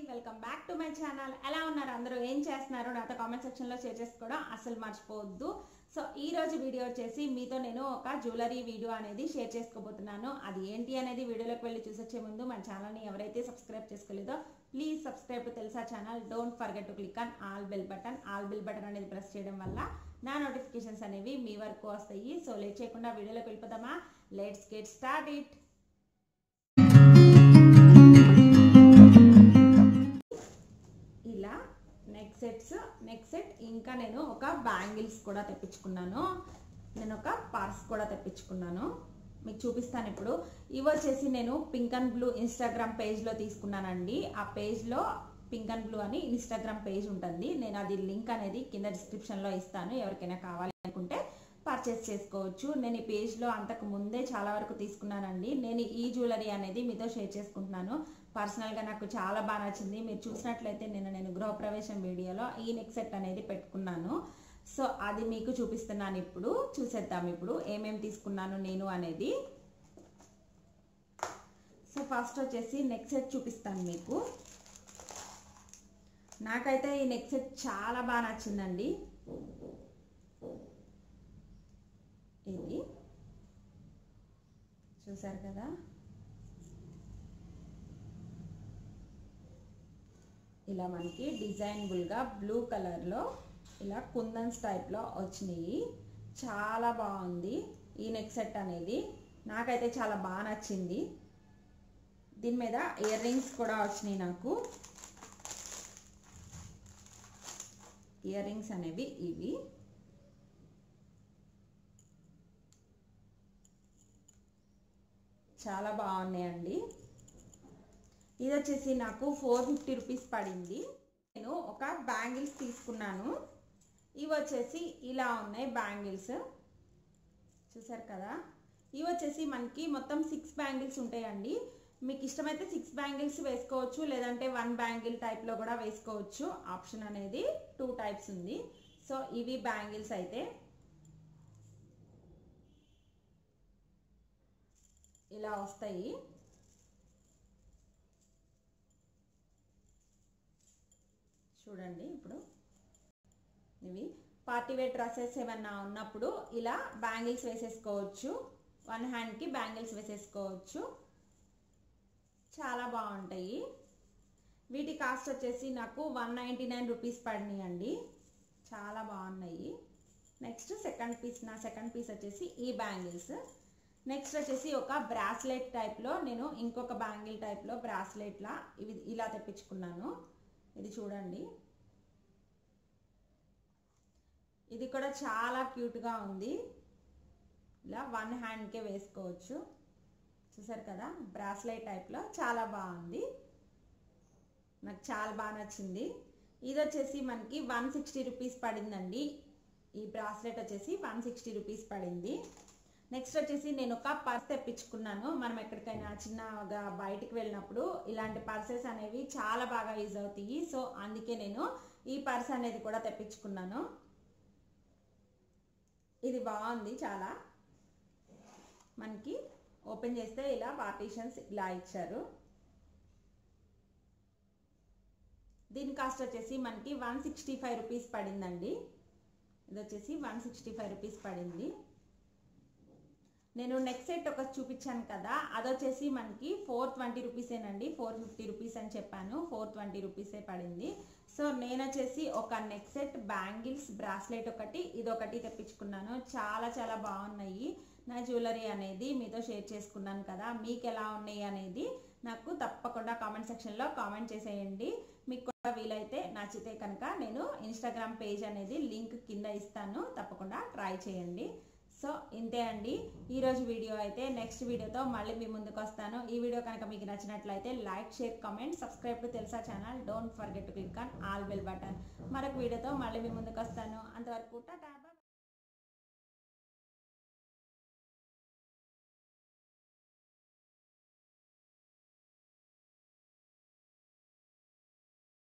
welcome back to my channel ఎలా ఉన్నారు అందరూ ఏం చేస్తున్నారు నాతో కామెంట్ సెక్షన్లో షేర్ చేసుకోవడం అసలు మర్చిపోవద్దు సో ఈ రోజు వీడియో వచ్చేసి మీతో నేను ఒక జ్యువెలరీ వీడియో అనేది షేర్ చేసుకోబోతున్నాను అది ఏంటి అనేది వీడియోలోకి వెళ్ళి చూసొచ్చే ముందు మన ఛానల్ని ఎవరైతే సబ్స్క్రైబ్ చేసుకోలేదో please subscribe to Telusa channel don't forget to click on all bell button all bell button అనేది ప్రెస్ చేయడం వల్ల నా నోటిఫికేషన్స్ అనేవి మీ వరకు వస్తాయి సో లేట్ చేయకుండా వీడియోలోకి వెళ్ళిపోదామా లెట్స్ గెట్ స్టార్ట్ ఇట్ ఇలా నెక్ సెట్స్ నెక్ సెట్ ఇంకా నేను ఒక బ్యాంగిల్స్ కూడా తెప్పించుకున్నాను నేను ఒక పర్స్ కూడా తెప్పించుకున్నాను మీకు చూపిస్తాను ఇప్పుడు ఇవి వచ్చేసి నేను పింక్ అండ్ బ్లూ ఇన్స్టాగ్రామ్ పేజ్లో తీసుకున్నానండి ఆ పేజ్లో పింక్ అండ్ బ్లూ అని ఇన్స్టాగ్రామ్ పేజ్ ఉంటుంది నేను అది లింక్ అనేది కింద డిస్క్రిప్షన్లో ఇస్తాను ఎవరికైనా కావాలి అనుకుంటే పర్చేస్ చేసుకోవచ్చు నేను ఈ పేజ్లో అంతకు ముందే చాలా వరకు తీసుకున్నానండి నేను ఈ జ్యువెలరీ అనేది మీతో షేర్ చేసుకుంటున్నాను పర్సనల్గా నాకు చాలా బాగా నచ్చింది మీరు చూసినట్లయితే నేను నేను గృహప్రవేశం వీడియోలో ఈ నెక్ సెట్ అనేది పెట్టుకున్నాను సో అది మీకు చూపిస్తున్నాను ఇప్పుడు చూసేద్దాం ఇప్పుడు ఏమేమి తీసుకున్నాను నేను అనేది సో ఫస్ట్ వచ్చేసి నెక్ సెట్ చూపిస్తాను మీకు నాకైతే ఈ నెక్ సెట్ చాలా బాగా నచ్చిందండి ఇది చూసారు కదా ఇలా మనకి డిజైనబుల్గా బ్లూ కలర్లో ఇలా కుందన్స్ టైప్లో వచ్చినాయి చాలా బాగుంది ఈ నెక్ సెట్ అనేది నాకైతే చాలా బాగా నచ్చింది దీని మీద ఇయర్ రింగ్స్ కూడా వచ్చినాయి నాకు ఇయర్ రింగ్స్ అనేవి ఇవి చాలా బాగున్నాయండి ఇది వచ్చేసి నాకు ఫోర్ ఫిఫ్టీ రూపీస్ పడింది నేను ఒక బ్యాంగిల్స్ తీసుకున్నాను ఇవి వచ్చేసి ఇలా ఉన్నాయి బ్యాంగిల్స్ చూసారు కదా ఇవి వచ్చేసి మనకి మొత్తం సిక్స్ బ్యాంగిల్స్ ఉంటాయండి మీకు ఇష్టమైతే సిక్స్ బ్యాంగిల్స్ వేసుకోవచ్చు లేదంటే వన్ బ్యాంగిల్ టైప్లో కూడా వేసుకోవచ్చు ఆప్షన్ అనేది టూ టైప్స్ ఉంది సో ఇవి బ్యాంగిల్స్ అయితే ఇలా వస్తాయి చూడండి ఇప్పుడు ఇవి పార్టీ వేర్ డ్రెస్సెస్ ఏమన్నా ఉన్నప్పుడు ఇలా బ్యాంగిల్స్ వేసేసుకోవచ్చు వన్ హ్యాండ్కి బ్యాంగిల్స్ వేసేసుకోవచ్చు చాలా బాగుంటాయి వీటి కాస్ట్ వచ్చేసి నాకు వన్ నైంటీ నైన్ రూపీస్ పడినాయి అండి చాలా బాగున్నాయి నెక్స్ట్ సెకండ్ పీస్ నా సెకండ్ పీస్ వచ్చేసి ఈ బ్యాంగిల్స్ నెక్స్ట్ వచ్చేసి ఒక బ్రాస్లెట్ టైప్లో నేను ఇంకొక బ్యాంగిల్ టైప్లో బ్రాస్లెట్లా ఇవి ఇలా తెప్పించుకున్నాను ఇది చూడండి ఇది కూడా చాలా క్యూట్గా ఉంది ఇలా వన్ హ్యాండ్కే వేసుకోవచ్చు చూసారు కదా బ్రాస్లెట్ టైప్లో చాలా బాగుంది నాకు చాలా బాగా నచ్చింది ఇది వచ్చేసి మనకి వన్ సిక్స్టీ రూపీస్ పడిందండి ఈ బ్రాస్లెట్ వచ్చేసి వన్ సిక్స్టీ రూపీస్ పడింది నెక్స్ట్ వచ్చేసి నేను ఒక పర్స్ తెప్పించుకున్నాను మనం ఎక్కడికైనా చిన్నగా బయటికి వెళ్ళినప్పుడు ఇలాంటి పర్సెస్ అనేవి చాలా బాగా యూజ్ అవుతాయి సో అందుకే నేను ఈ పర్స్ అనేది కూడా తెప్పించుకున్నాను ఇది బాగుంది చాలా మనకి ఓపెన్ చేస్తే ఇలా పార్టీషన్స్ ఇలా ఇచ్చారు దీని కాస్ట్ వచ్చేసి మనకి వన్ సిక్స్టీ ఫైవ్ రూపీస్ పడిందండి ఇది వచ్చేసి వన్ సిక్స్టీ ఫైవ్ రూపీస్ పడింది నేను నెక్ సెట్ ఒక చూపించాను కదా అదొచ్చేసి మనకి ఫోర్ ట్వంటీ రూపీసేనండి ఫోర్ ఫిఫ్టీ రూపీస్ అని చెప్పాను ఫోర్ ట్వంటీ రూపీసే పడింది సో నేను వచ్చేసి ఒక నెక్ సెట్ బ్యాంగిల్స్ బ్రాస్లెట్ ఒకటి ఇది ఒకటి తెప్పించుకున్నాను చాలా చాలా బాగున్నాయి నా జ్యువెలరీ అనేది మీతో షేర్ చేసుకున్నాను కదా మీకు ఎలా ఉన్నాయి అనేది నాకు తప్పకుండా కామెంట్ సెక్షన్లో కామెంట్ చేసేయండి మీకు కూడా వీలైతే నచ్చితే కనుక నేను ఇన్స్టాగ్రామ్ పేజ్ అనేది లింక్ కింద ఇస్తాను తప్పకుండా ట్రై చేయండి సో ఇంతే అండి ఈరోజు వీడియో అయితే నెక్స్ట్ వీడియోతో మళ్ళీ మీ ముందుకు వస్తాను ఈ వీడియో కనుక మీకు నచ్చినట్లయితే like share comment subscribe to Telusa channel don't forget to click on all bell button మరొక వీడియోతో మళ్ళీ మీ ముందుకు వస్తాను అంతవరకు టాటా